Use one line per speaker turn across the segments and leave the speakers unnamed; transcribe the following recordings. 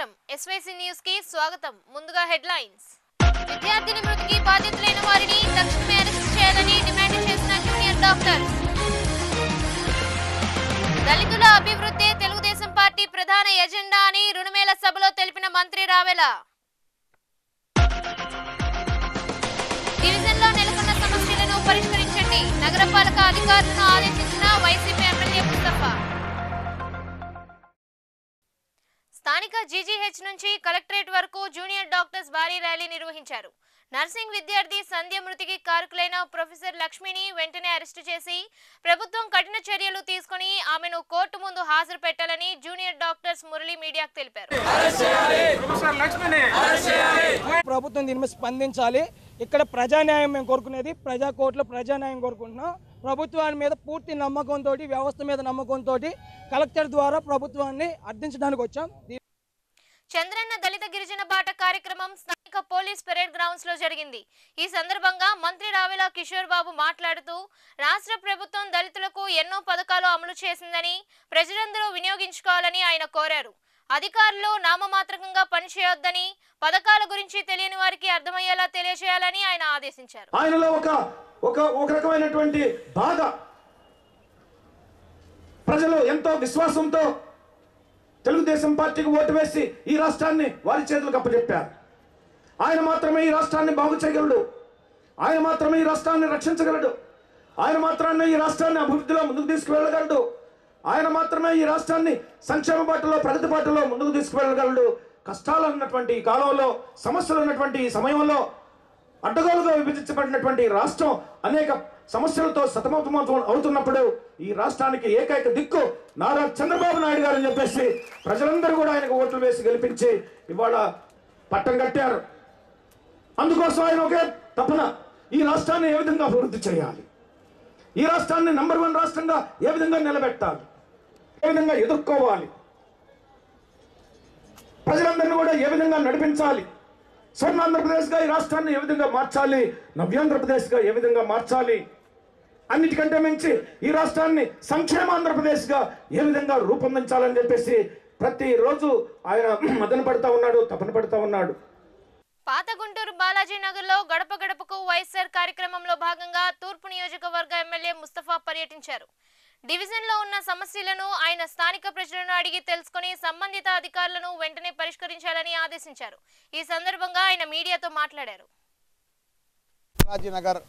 నమస్కారం SYC news కి స్వాగతం ముందుగా హెడ్లైన్స్ విద్యార్థిని మృతికి బాధితులైన వారిని తక్షణమే అరెస్ట్ చేయాలని డిమాండ్ చేసిన జూనియర్ డాక్టర్ దళితుల అభివృద్ధి తెలుగుదేశం పార్టీ ప్రధాన ఎజెండా అని రుణమేళ సభలో తెలిపిన మంత్రి రావెల డివిజన్లో నెలకొన్న సమస్యలను పరిష్కరించండి నగరపాలక అధికారులను ఆదేశించిన వైసీపీ ఎమ్మెల్యే ముస్తఫా స్థానిక జీజీహెచ్ నుంచి కలెక్టరేట్ వరకు జూనియర్ డాక్టర్స్ భారీ ర్యాలీ నిర్వహించారు నర్సింగ్ విద్యార్థి సంధ్య మృతికి కారకులైన ప్రొఫెసర్ లక్ష్మిని వెంటనే అరెస్టు చేసి ప్రభుత్వం కఠిన చర్యలు తీసుకుని ఆమెను కోర్టు ముందు హాజరు పెట్టాలని జూనియర్ డాక్టర్స్ మురళి మీడియాకు తెలిపారు
ప్రొఫెసర్ లక్ష్మిని
ప్రభుత్వం దీని మీద స్పందించాలి ఇక్కడ ప్రజాన్యాయం మేము కోరుకునేది ప్రజా కోర్టులో ప్రజాన్యాయం కోరుకుంటున్నాం ప్రభుత్వాన్ని మీద పూర్తి నమ్మకంతో వ్యవస్థ మీద నమ్మకంతో కలెక్టర్ ద్వారా ప్రభుత్వాన్ని అర్థించడానికి వచ్చాం దీ-
చంద్రన్న దళిత గిరిజన బాట కార్యక్రమం స్థానిక పోలీస్ పెరేడ్ గ్రౌండ్స్ లో జరిగింది ఈ సందర్భంగా మంత్రి రావెల కిషోర్ బాబు మాట్లాడుతూ రాష్ట్ర ప్రభుత్వం దళితులకు ఎన్నో పథకాలు అమలు చేసిందని ప్రజలందరూ వినియోగించుకోవాలని ఆయన కోరారు అధికారులు నామమాత్రకంగా పనిచేయొద్దని పథకాల గురించి తెలియని వారికి అర్థమయ్యేలా తెలియజేయాలని ఆయన ఆదేశించారు
ఆయనలో ఒక ఒక ఒక రకమైనటువంటి బాధ ప్రజలు ఎంతో విశ్వాసంతో తెలుగుదేశం పార్టీకి ఓటు వేసి ఈ రాష్ట్రాన్ని వారి చేతులకు అప్పచెప్పారు ఆయన మాత్రమే ఈ రాష్ట్రాన్ని బాగు చేయగలడు ఆయన మాత్రమే ఈ రాష్ట్రాన్ని రక్షించగలడు ఆయన మాత్రమే ఈ రాష్ట్రాన్ని అభివృద్ధిలో ముందుకు తీసుకువెళ్ళగలడు ఆయన మాత్రమే ఈ రాష్ట్రాన్ని సంక్షేమ బాటలో ప్రగతి బాటలో ముందుకు తీసుకువెళ్ళగలడు కష్టాలు ఉన్నటువంటి ఈ కాలంలో సమస్యలు ఉన్నటువంటి ఈ సమయంలో అడ్డగోలుగా విభజించబడినటువంటి ఈ రాష్ట్రం అనేక సమస్యలతో సతమతమతం అవుతున్నప్పుడు ఈ రాష్ట్రానికి ఏకైక దిక్కు నారా చంద్రబాబు నాయుడు గారు అని చెప్పేసి ప్రజలందరూ కూడా ఆయనకు ఓట్లు వేసి గెలిపించి ఇవాళ పట్టం కట్టారు అందుకోసం ఆయన ఒకే తపన ఈ రాష్ట్రాన్ని ఏ విధంగా అభివృద్ధి చేయాలి ఈ రాష్ట్రాన్ని నంబర్ వన్ రాష్ట్రంగా ఏ విధంగా నిలబెట్టాలి ఏ విధంగా ఎదుర్కోవాలి ప్రజలందరినీ కూడా ఏ విధంగా నడిపించాలి స్వర్ణాంధ్రప్రదేశ్గా ఈ రాష్ట్రాన్ని ఏ విధంగా మార్చాలి నవ్యాంధ్రప్రదేశ్గా ఏ విధంగా మార్చాలి అన్నిటికంటే మించి ఈ రాష్ట్రాన్ని సంక్షేమ ఆంధ్రప్రదేశ్గా ఏ విధంగా రూపొందించాలని చెప్పేసి ప్రతిరోజు ఆయన మదన పడతా ఉన్నాడు తపన పడతా ఉన్నాడు
పాత గుంటూరు బాలాజీ నగర్ లో గడప గడపకు వైఎస్ఆర్ కార్యక్రమంలో భాగంగా తూర్పు నియోజకవర్గ ఎమ్మెల్యే ముస్తఫా పర్యటించారు డివిజన్ లో ఉన్న సమస్యలను ఆయన స్థానిక ప్రజలను అడిగి తెలుసుకుని సంబంధిత అధికారులను వెంటనే పరిష్కరించాలని ఆదేశించారు ఈ సందర్భంగా ఆయన మీడియాతో మాట్లాడారు
బాలాజీ నగర్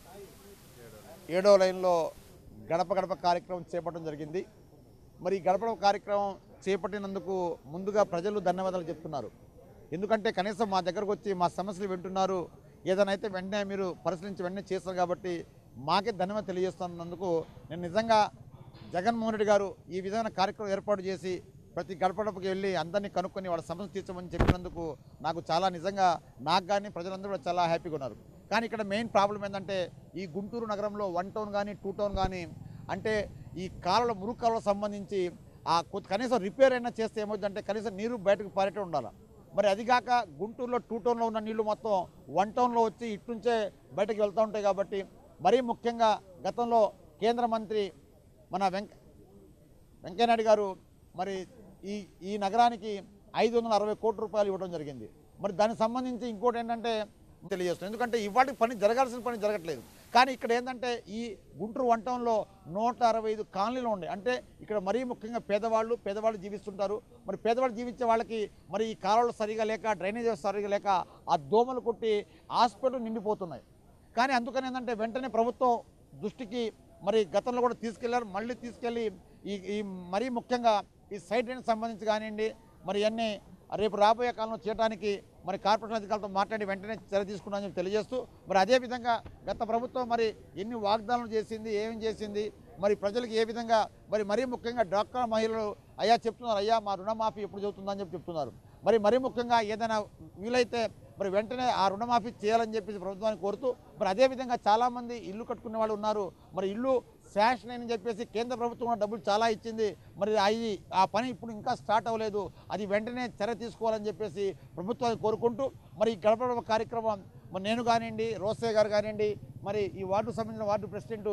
ఏడో లైన్లో గడప గడప కార్యక్రమం చేపట్టడం జరిగింది మరి ఈ గడప గడప కార్యక్రమం చేపట్టినందుకు ముందుగా ప్రజలు ధన్యవాదాలు చెప్తున్నారు ఎందుకంటే కనీసం మా దగ్గరకు వచ్చి మా సమస్యలు వింటున్నారు ఏదైనా అయితే వెంటనే మీరు పరిశీలించి వెంటనే చేస్తారు కాబట్టి మాకే ధన్యవాదాలు తెలియజేస్తున్నందుకు నేను నిజంగా జగన్మోహన్ రెడ్డి గారు ఈ విధమైన కార్యక్రమం ఏర్పాటు చేసి ప్రతి గడప గడపకి వెళ్ళి అందరినీ కనుక్కొని వాళ్ళ సమస్య తీర్చమని చెప్పినందుకు నాకు చాలా నిజంగా నాకు కానీ ప్రజలందరూ కూడా చాలా హ్యాపీగా ఉన్నారు కానీ ఇక్కడ మెయిన్ ప్రాబ్లం ఏంటంటే ఈ గుంటూరు నగరంలో వన్ టౌన్ కానీ టూ టౌన్ కానీ అంటే ఈ కాలువల మురుగు కాలువలకు సంబంధించి ఆ కొ- కనీసం రిపేర్ అయినా చేస్తే ఏమవుతుందంటే కనీసం నీరు బయటకు పారేటే ఉండాలి మరి అది కాక గుంటూరులో టూ టౌన్లో ఉన్న నీళ్లు మొత్తం వన్ టౌన్లో వచ్చి ఇట్నుంచే బయటకు వెళ్తూ ఉంటాయి కాబట్టి మరీ ముఖ్యంగా గతంలో కేంద్ర మంత్రి మన వెంక వెంకయ్యనాయుడు గారు మరి ఈ ఈ నగరానికి ఐదు వందల అరవై కోట్ల రూపాయలు ఇవ్వడం జరిగింది మరి దానికి సంబంధించి ఇంకోటి ఏంటంటే తెలియజేస్తుంది ఎందుకంటే ఇవాటి పని జరగాల్సిన పని జరగట్లేదు కానీ ఇక్కడ ఏంటంటే ఈ గుంటూరు వన్ టౌన్లో నూట అరవై ఐదు కాలనీలు ఉన్నాయి అంటే ఇక్కడ మరీ ముఖ్యంగా పేదవాళ్ళు పేదవాళ్ళు జీవిస్తుంటారు మరి పేదవాళ్ళు జీవించే వాళ్ళకి మరి ఈ కాలువలు సరిగా లేక డ్రైనేజ్ సరిగా లేక ఆ దోమలు కొట్టి హాస్పిటల్ నిండిపోతున్నాయి కానీ అందుకని ఏంటంటే వెంటనే ప్రభుత్వం దృష్టికి మరి గతంలో కూడా తీసుకెళ్లారు మళ్ళీ తీసుకెళ్ళి ఈ ఈ మరీ ముఖ్యంగా ఈ సైట్ రేంజ్ సంబంధించి కానివ్వండి మరి ఇవన్నీ రేపు రాబోయే కాలంలో చేయడానికి మరి కార్పొరేషన్ అధికారులతో మాట్లాడి వెంటనే చర్య తీసుకున్నామని చెప్పి తెలియజేస్తూ మరి అదేవిధంగా గత ప్రభుత్వం మరి ఎన్ని వాగ్దానాలు చేసింది ఏం చేసింది మరి ప్రజలకు ఏ విధంగా మరి మరీ ముఖ్యంగా డాక్టర్ మహిళలు అయ్యా చెప్తున్నారు అయ్యా మా రుణమాఫీ ఎప్పుడు చెబుతుందని చెప్పి చెప్తున్నారు మరి మరీ ముఖ్యంగా ఏదైనా వీలైతే మరి వెంటనే ఆ రుణమాఫీ చేయాలని చెప్పేసి ప్రభుత్వాన్ని కోరుతూ మరి అదేవిధంగా చాలామంది ఇల్లు కట్టుకునే వాళ్ళు ఉన్నారు మరి ఇల్లు శాంక్షన్ అని చెప్పేసి కేంద్ర ప్రభుత్వం కూడా డబ్బులు చాలా ఇచ్చింది మరి అవి ఆ పని ఇప్పుడు ఇంకా స్టార్ట్ అవ్వలేదు అది వెంటనే చర్య తీసుకోవాలని చెప్పేసి ప్రభుత్వాన్ని కోరుకుంటూ మరి ఈ గడప గడప కార్యక్రమం మరి నేను కానివ్వండి రోసే గారు కానివ్వండి మరి ఈ వార్డు సంబంధించిన వార్డు ప్రెసిడెంట్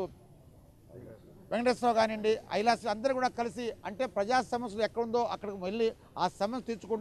వెంకటేశ్వరరావు కానివ్వండి ఐలాస్ అందరూ కూడా కలిసి అంటే ప్రజా సమస్యలు ఎక్కడుందో అక్కడికి వెళ్ళి ఆ సమస్య తీర్చుకుంటా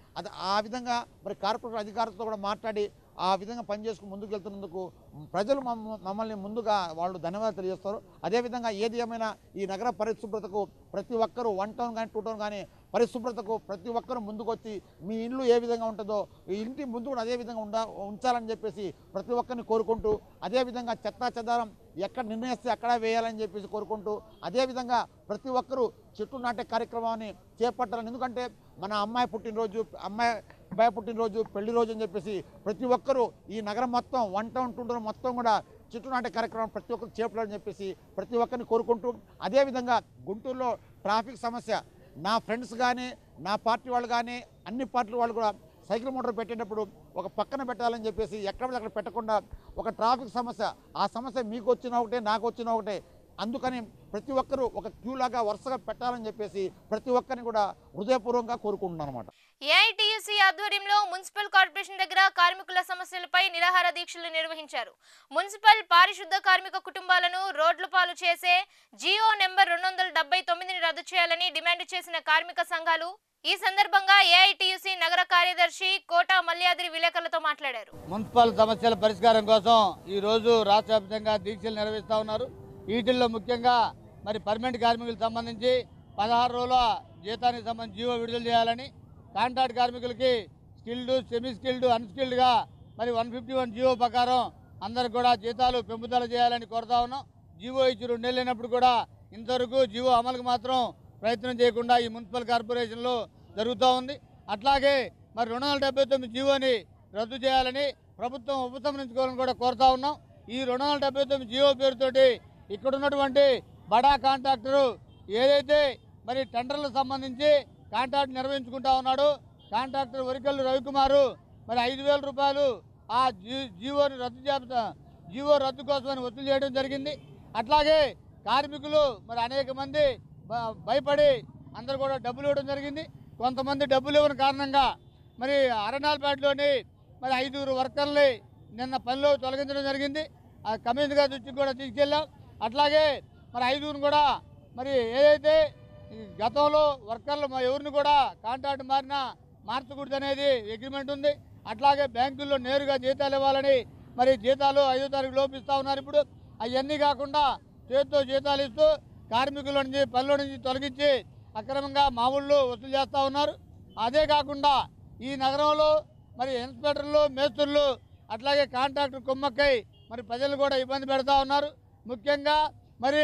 అది ఆ విధంగా మరి కార్పొరేట్ అధికారులతో కూడా మాట్లాడి ఆ విధంగా పనిచేసుకుని ముందుకు వెళ్తున్నందుకు ప్రజలు మమ్మ- మమ్మల్ని ముందుగా వాళ్ళు ధన్యవాదాలు తెలియజేస్తారు అదేవిధంగా ఏది ఏమైనా ఈ నగర పరిశుభ్రతకు ప్రతి ఒక్కరూ వన్ టౌన్ కానీ టూ టౌన్ కానీ పరిశుభ్రతకు ప్రతి ఒక్కరూ ముందుకు వచ్చి మీ ఇల్లు ఏ విధంగా ఉంటుందో ఈ ఇంటి ముందు కూడా అదే విధంగా ఉండ ఉంచాలని చెప్పేసి ప్రతి ఒక్కరిని కోరుకుంటూ అదేవిధంగా చెత్తా చెదారం ఎక్కడ నిర్ణయిస్తే అక్కడ వేయాలని చెప్పేసి కోరుకుంటూ అదేవిధంగా ప్రతి ఒక్కరూ చెట్టు నాటే కార్యక్రమాన్ని చేపట్టాలని ఎందుకంటే మన అమ్మాయి పుట్టినరోజు అమ్మాయి అబ్బాయి పుట్టినరోజు పెళ్లి రోజు అని చెప్పేసి ప్రతి ఒక్కరూ ఈ నగరం మొత్తం వన్ టౌన్ టూ టౌన్ మొత్తం కూడా చెట్టు నాటే కార్యక్రమం ప్రతి ఒక్కరు చేపట్టాలని చెప్పేసి ప్రతి ఒక్కరిని కోరుకుంటూ అదేవిధంగా గుంటూరులో ట్రాఫిక్ సమస్య నా ఫ్రెండ్స్ కానీ నా పార్టీ వాళ్ళు కానీ అన్ని పార్టీల వాళ్ళు కూడా సైకిల్ మోటార్ పెట్టేటప్పుడు ఒక పక్కన పెట్టాలని చెప్పేసి ఎక్కడ పడితే అక్కడ పెట్టకుండా ఒక ట్రాఫిక్ సమస్య ఆ సమస్య మీకు వచ్చిన ఒకటే నాకు వచ్చిన ఒకటే అందుకని ప్రతి ఒక్కరూ ఒక క్యూ లాగా వరుసగా పెట్టాలని చెప్పేసి ప్రతి ఒక్కరిని కూడా హృదయపూర్వకంగా కోరుకుంటున్నాను అనమాట
ఏఐటియుసి ఆధ్వర్యంలో మున్సిపల్ కార్పొరేషన్ దగ్గర కార్మికుల సమస్యలపై నిరాహార దీక్షలు నిర్వహించారు మున్సిపల్ పారిశుద్ధ కార్మిక కుటుంబాలను రోడ్ల పాలు చేసే జియో నెంబర్ రెండు వందల డెబ్బై తొమ్మిదిని రద్దు చేయాలని డిమాండ్ చేసిన కార్మిక సంఘాలు ఈ సందర్భంగా ఏఐటియుసి నగర కార్యదర్శి కోట మల్యాద్రి విలేకరులతో మాట్లాడారు
మున్సిపల్ సమస్యల పరిష్కారం కోసం ఈ రోజు రాష్ట్ర వ్యాప్తంగా దీక్షలు నిర్వహిస్తూ ఉన్నారు వీటిల్లో ముఖ్యంగా మరి పర్మనెంట్ కార్మికులకు సంబంధించి పదహారు రోజుల జీతానికి సంబంధించి జీవో విడుదల చేయాలని కాంట్రాక్ట్ కార్మికులకి స్కిల్డ్ సెమీ స్కిల్డ్ అన్స్కిల్డ్గా మరి వన్ ఫిఫ్టీ వన్ జీవో ప్రకారం అందరికి కూడా జీతాలు పెంపుదల చేయాలని కోరుతా ఉన్నాం జీవో ఇచ్చి రెండు నెలలు అయినప్పుడు కూడా ఇంతవరకు జీవో అమలుకు మాత్రం ప్రయత్నం చేయకుండా ఈ మున్సిపల్ కార్పొరేషన్లో జరుగుతూ ఉంది అట్లాగే మరి రెండు వందల డెబ్బై తొమ్మిది జీవోని రద్దు చేయాలని ప్రభుత్వం ఉపసంహరించుకోవాలని కూడా కోరుతా ఉన్నాం ఈ రెండు వందల డెబ్బై తొమ్మిది జీవో పేరుతోటి ఇక్కడ ఉన్నటువంటి బడా కాంట్రాక్టరు ఏదైతే మరి టెండర్లకు సంబంధించి కాంట్రాక్ట్ నిర్వహించుకుంటా ఉన్నాడు కాంట్రాక్టర్ వరికల్లు రవికుమారు మరి ఐదు వేల రూపాయలు ఆ జీ జీవోని రద్దు చేస్తా జీవో రద్దు కోసమని వసూలు చేయడం జరిగింది అట్లాగే కార్మికులు మరి అనేక మంది బ- భయపడి అందరు కూడా డబ్బులు ఇవ్వడం జరిగింది కొంతమంది డబ్బులు ఇవ్వని కారణంగా మరి అరణాలపేటలోని మరి ఐదుగురు వర్కర్ని నిన్న పనిలో తొలగించడం జరిగింది ఆ కమిషనర్ గారి దృష్టికి కూడా తీసుకెళ్ళాం అట్లాగే మరి ఐదుగురు కూడా మరి ఏదైతే ఈ గతంలో వర్కర్లు మా ఎవరిని కూడా కాంట్రాక్ట్ మారినా మార్చకూడదు అనేది అగ్రిమెంట్ ఉంది అట్లాగే బ్యాంకుల్లో నేరుగా జీతాలు ఇవ్వాలని మరి జీతాలు ఐదో తారీఖు లోపిస్తూ ఉన్నారు ఇప్పుడు అవన్నీ కాకుండా చేతితో జీతాలు ఇస్తూ కార్మికుల నుంచి పనిలో నుంచి తొలగించి అక్రమంగా మామూళ్ళు వసూలు చేస్తూ ఉన్నారు అదే కాకుండా ఈ నగరంలో మరి ఇన్స్పెక్టర్లు మేస్త్రులు అట్లాగే కాంట్రాక్టర్ కుమ్మక్కై మరి ప్రజలు కూడా ఇబ్బంది పెడతా ఉన్నారు ముఖ్యంగా మరి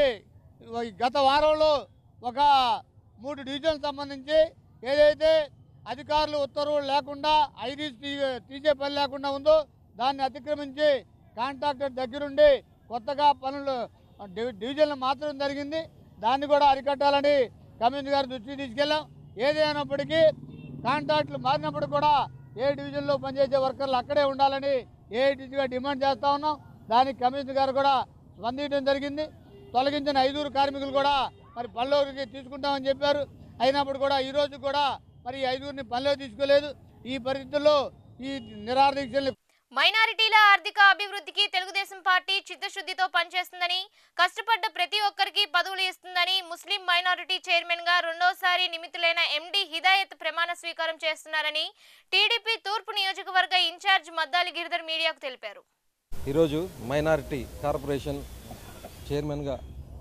ఈ గత వారంలో ఒక మూడు డివిజన్ సంబంధించి ఏదైతే అధికారులు ఉత్తర్వులు లేకుండా ఐరీస్ తీ తీసే పని లేకుండా ఉందో దాన్ని అతిక్రమించి కాంట్రాక్టర్ దగ్గరుండి కొత్తగా పనులు డివి- డివిజన్లు మార్చడం జరిగింది దాన్ని కూడా అరికట్టాలని కమిషనర్ గారి దృష్టికి తీసుకెళ్ళాం ఏదైనప్పటికీ కాంట్రాక్టులు మారినప్పుడు కూడా ఏ డివిజన్లో పనిచేసే వర్కర్లు అక్కడే ఉండాలని ఏఐటీసీగా డిమాండ్ చేస్తా ఉన్నాం దానికి కమిషనర్ గారు కూడా స్పందించడం జరిగింది తొలగించిన ఐదుగురు కార్మికులు కూడా మరి పనిలోకి తీసుకుంటామని చెప్పారు అయినప్పుడు కూడా ఈ రోజు కూడా మరి ఈ ఐదుగురిని పనిలో తీసుకోలేదు ఈ పరిస్థితుల్లో ఈ నిరాదీక్షల్ని
మైనారిటీల ఆర్థిక అభివృద్ధికి తెలుగుదేశం పార్టీ చిత్తశుద్ధితో పనిచేస్తుందని కష్టపడ్డ ప్రతి ఒక్కరికి పదవులు ఇస్తుందని ముస్లిం మైనారిటీ చైర్మన్ గా రెండోసారి నిమిత్తులైన ఎండి హిదాయత్ ప్రమాణ స్వీకారం చేస్తున్నారని టీడీపీ తూర్పు నియోజకవర్గ ఇన్ఛార్జ్ మద్దాలి గిరిధర్ మీడియాకు తెలిపారు
ఈరోజు మైనారిటీ కార్పొరేషన్ చైర్మన్గా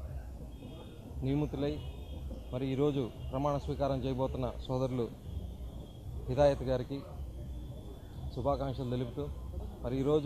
నియమితులై మరి ఈరోజు ప్రమాణ స్వీకారం చేయబోతున్న సోదరులు హిదాయత్ గారికి శుభాకాంక్షలు తెలుపుతూ మరి ఈరోజు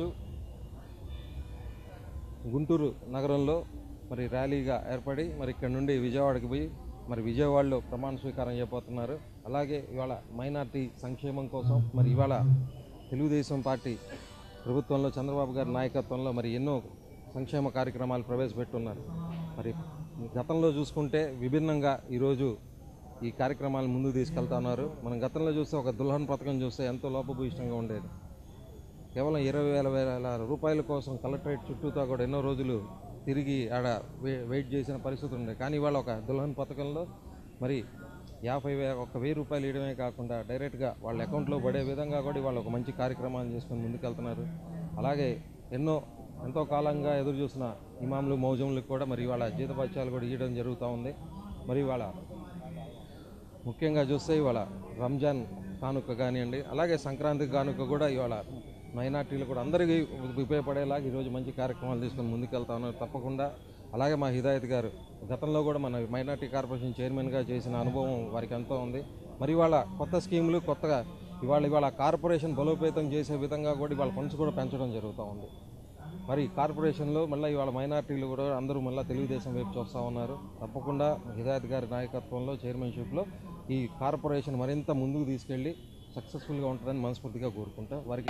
గుంటూరు నగరంలో మరి ర్యాలీగా ఏర్పడి మరి ఇక్కడ నుండి విజయవాడకి పోయి మరి విజయవాడలో ప్రమాణ స్వీకారం చేయబోతున్నారు అలాగే ఇవాళ మైనార్టీ సంక్షేమం కోసం మరి ఇవాళ తెలుగుదేశం పార్టీ ప్రభుత్వంలో చంద్రబాబు గారి నాయకత్వంలో మరి ఎన్నో సంక్షేమ కార్యక్రమాలు ప్రవేశపెట్టున్నారు మరి గతంలో చూసుకుంటే విభిన్నంగా ఈరోజు ఈ కార్యక్రమాలు ముందుకు తీసుకెళ్తా ఉన్నారు మనం గతంలో చూస్తే ఒక దుల్హన్ పథకం చూస్తే ఎంతో లోపభూయిష్టంగా ఉండేది కేవలం ఇరవై వేల వేల రూపాయల కోసం కలెక్టరేట్ చుట్టూతో కూడా ఎన్నో రోజులు తిరిగి ఆడ వే- వెయిట్ చేసిన పరిస్థితి ఉంది కానీ ఇవాళ ఒక దుల్హన్ పథకంలో మరి యాభై వే ఒక వెయ్యి రూపాయలు ఇవ్వడమే కాకుండా డైరెక్ట్గా వాళ్ళ అకౌంట్లో పడే విధంగా కూడా ఇవాళ ఒక మంచి కార్యక్రమాన్ని చేసుకొని ముందుకెళ్తున్నారు అలాగే ఎన్నో ఎంతో కాలంగా ఎదురు చూసిన ఇమాములు మౌజములకు కూడా మరి ఇవాళ జీతపత్యాలు కూడా ఇవ్వడం జరుగుతూ ఉంది మరి ఇవాళ ముఖ్యంగా చూస్తే ఇవాళ రంజాన్ కానుక కానివ్వండి అలాగే సంక్రాంతి కానుక కూడా ఇవాళ మైనార్టీలు కూడా అందరికీ ఉపయోగపడేలాగా ఈరోజు మంచి కార్యక్రమాలు తీసుకొని ముందుకెళ్తా ఉన్నారు తప్పకుండా అలాగే మా హిదాయత్ గారు గతంలో కూడా మన మైనార్టీ కార్పొరేషన్ చైర్మన్గా చేసిన అనుభవం వారికి ఎంతో ఉంది మరి ఇవాళ కొత్త స్కీములు కొత్తగా ఇవాళ ఇవాళ కార్పొరేషన్ బలోపేతం చేసే విధంగా కూడా ఇవాళ ఫండ్స్ కూడా పెంచడం జరుగుతూ ఉంది మరి కార్పొరేషన్లో మళ్ళీ ఇవాళ మైనార్టీలు కూడా అందరూ మళ్ళీ తెలుగుదేశం వైపు చూస్తూ ఉన్నారు తప్పకుండా హిదాయత్ గారి నాయకత్వంలో చైర్మన్షిప్లో ఈ కార్పొరేషన్ మరింత ముందుకు తీసుకెళ్ళి సక్సెస్ఫుల్గా ఉంటుందని మనస్ఫూర్తిగా కోరుకుంటా వారికి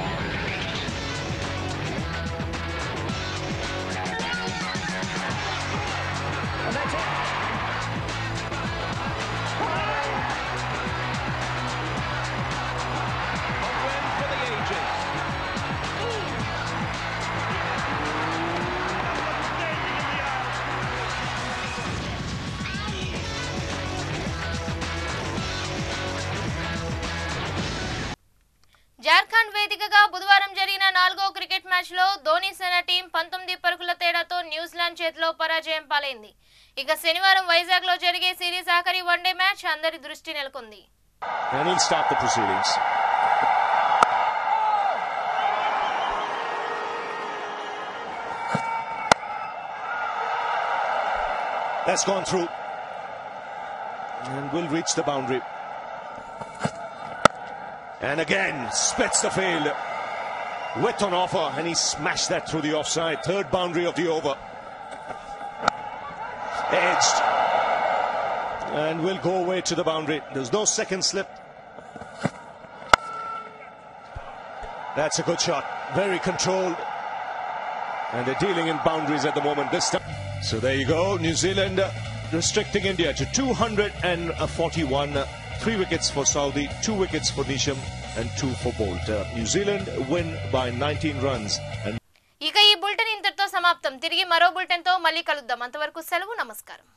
జార్ఖండ్ వేదికగా బుధవారం జరిగిన నాలుగో క్రికెట్ మ్యాచ్ లో ధోనీ సేన టీం పంతొమ్మిది పరుగుల తేడాతో న్యూజిలాండ్ చేతిలో పరాజయం పాలైంది ఇక శనివారం వైజాగ్ లో జరిగే సిరీస్ ఆఖరి వన్డే మ్యాచ్ అందరి దృష్టి నెలకొంది
And he'll start the proceedings. That's gone through. And will reach the boundary. And again, splits the field. Width on offer, and he smashed that through the offside. Third boundary of the over. Edged. And will go away to the boundary. There's no second slip. That's a good shot. Very controlled. And they're dealing in boundaries at the moment this time. So there you go. New Zealand uh, restricting India to 241. uh, Three wickets for Saudi, two wickets for Nisham, and two for Bolt. Uh, New Zealand win by 19 runs. And
ఇక ఈ bulletin ఇంతటితో సమాప్తం తిరిగి మరో bulletin తో మళ్ళీ కలుద్దాం అంతవరకు సెలవు నమస్కారం